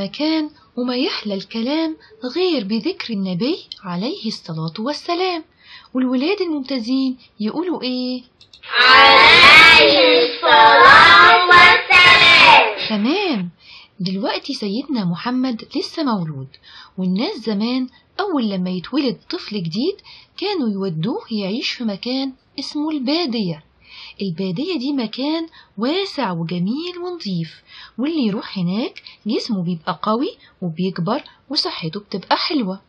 مكان وما يحلى الكلام غير بذكر النبي عليه الصلاة والسلام والولاد الممتازين يقولوا ايه عليه الصلاة والسلام تمام دلوقتي سيدنا محمد لسه مولود والناس زمان أول لما يتولد طفل جديد كانوا يودوه يعيش في مكان اسمه البادية البادية دي مكان واسع وجميل ونظيف واللي يروح هناك جسمه بيبقى قوي وبيكبر وصحته بتبقى حلوة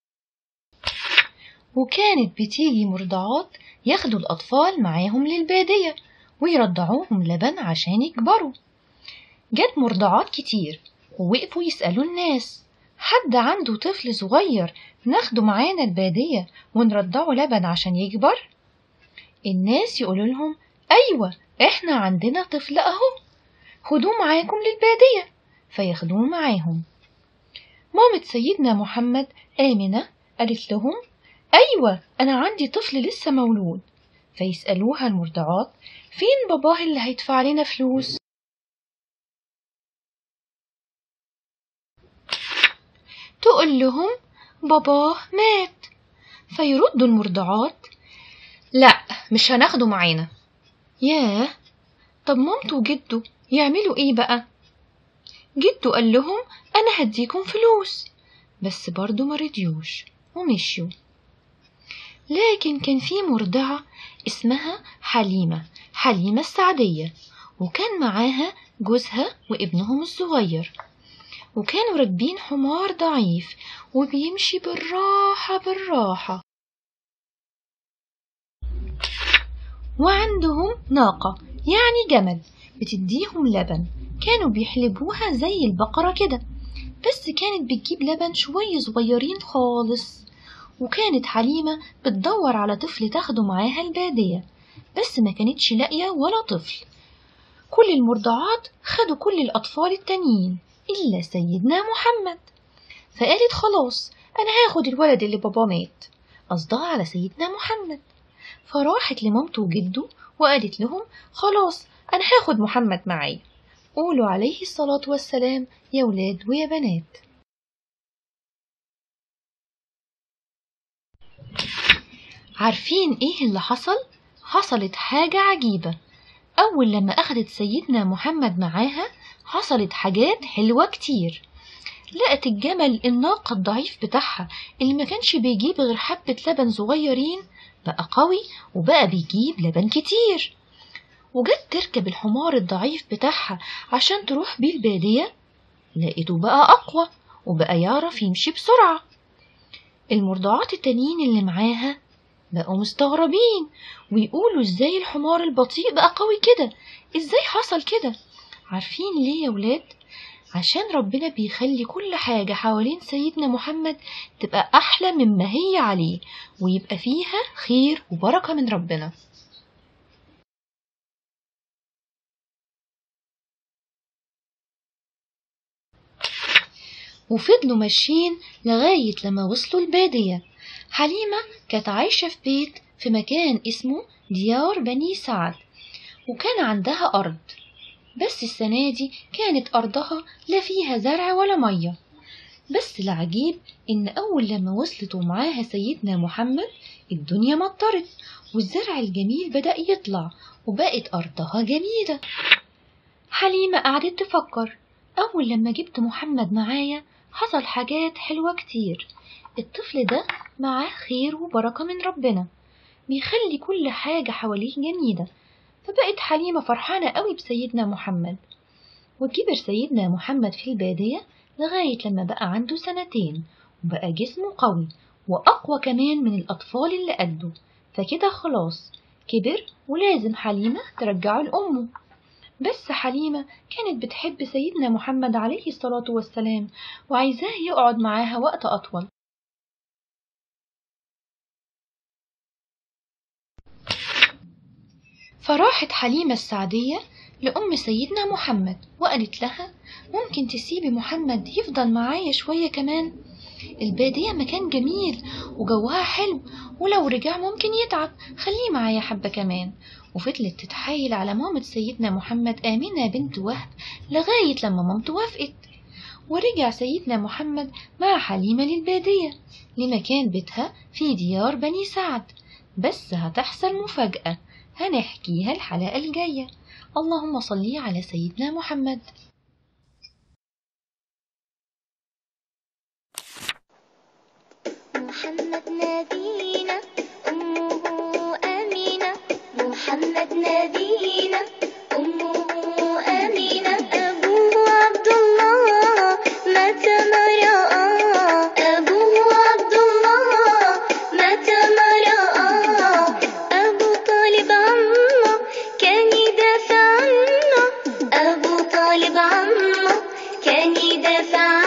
وكانت بتيجي مرضعات ياخدوا الأطفال معاهم للبادية ويرضعوهم لبن عشان يكبروا جت مرضعات كتير ووقفوا يسألوا الناس حد عنده طفل صغير ناخده معانا البادية ونرضعه لبن عشان يكبر الناس يقولوا لهم أيوة إحنا عندنا طفل أهو خدوه معاكم للبادية فياخدوه معاهم مامة سيدنا محمد آمنة قالت لهم أيوة أنا عندي طفل لسه مولود فيسألوها المرضعات فين باباه اللي هيدفع لنا فلوس تقول لهم باباه مات فيردوا المرضعات لا مش هناخده معانا ياه طب مامته وجده يعملوا ايه بقى جده قال لهم انا هديكم فلوس بس برضو ما رضيوش ومشيوا لكن كان في مرضعة اسمها حليمة حليمة السعدية وكان معاها جوزها وابنهم الصغير وكانوا راكبين حمار ضعيف وبيمشي بالراحة بالراحة وعندهم ناقة يعني جمل بتديهم لبن كانوا بيحلبوها زي البقرة كده بس كانت بتجيب لبن شوية صغيرين خالص وكانت حليمة بتدور على طفل تاخده معاها البادية بس ما كانتش لاقية ولا طفل كل المرضعات خدوا كل الأطفال التانيين إلا سيدنا محمد فقالت خلاص أنا هاخد الولد اللي بابا مات قصدها على سيدنا محمد فراحت لمامته وجده وقالت لهم خلاص أنا هاخد محمد معايا قولوا عليه الصلاة والسلام يا ولاد ويا بنات عارفين ايه اللي حصل؟ حصلت حاجة عجيبة أول لما أخدت سيدنا محمد معاها حصلت حاجات حلوة كتير لقت الجمل الناقة الضعيف بتاعها اللي ما كانش بيجيب غير حبة لبن صغيرين بقى قوي وبقى بيجيب لبن كتير وجت تركب الحمار الضعيف بتاعها عشان تروح بيه البادية لقيته بقى أقوى وبقى يعرف يمشي بسرعة المرضعات التانيين اللي معاها بقوا مستغربين ويقولوا ازاي الحمار البطيء بقى قوي كده ازاي حصل كده عارفين ليه يا ولاد عشان ربنا بيخلي كل حاجة حوالين سيدنا محمد تبقى أحلى مما هي عليه ويبقى فيها خير وبركة من ربنا وفضلوا ماشيين لغاية لما وصلوا البادية حليمة كانت عايشة في بيت في مكان اسمه ديار بني سعد وكان عندها أرض بس السنة دي كانت أرضها لا فيها زرع ولا مية بس العجيب إن أول لما وصلت ومعاها سيدنا محمد الدنيا مطرت والزرع الجميل بدأ يطلع وبقت أرضها جميلة حليمة قعدت تفكر أول لما جبت محمد معايا حصل حاجات حلوة كتير الطفل ده معاه خير وبركة من ربنا بيخلي كل حاجة حواليه جميلة فبقت حليمة فرحانة قوي بسيدنا محمد وكبر سيدنا محمد في البادية لغاية لما بقى عنده سنتين وبقى جسمه قوي وأقوى كمان من الأطفال اللي قده فكده خلاص كبر ولازم حليمة ترجعه لأمه بس حليمة كانت بتحب سيدنا محمد عليه الصلاة والسلام وعايزاه يقعد معاها وقت أطول فراحت حليمة السعدية لأم سيدنا محمد وقالت لها ممكن تسيبي محمد يفضل معايا شوية كمان البادية مكان جميل وجوها حلو ولو رجع ممكن يتعب خليه معايا حبة كمان وفضلت تتحايل على مامة سيدنا محمد آمنة بنت وهب لغاية لما مامته وافقت ورجع سيدنا محمد مع حليمة للبادية لمكان بيتها في ديار بني سعد بس هتحصل مفاجأة هنحكيها الحلقة الجاية اللهم صل على سيدنا محمد محمد نبينا أمه أمينة محمد نبينا أمه أمينة أبوه عبد الله مات ما رأى أبوه عبد الله مات ما رأى أبو طالب عمه كان يدافع عنه أبو طالب عمه كان يدافع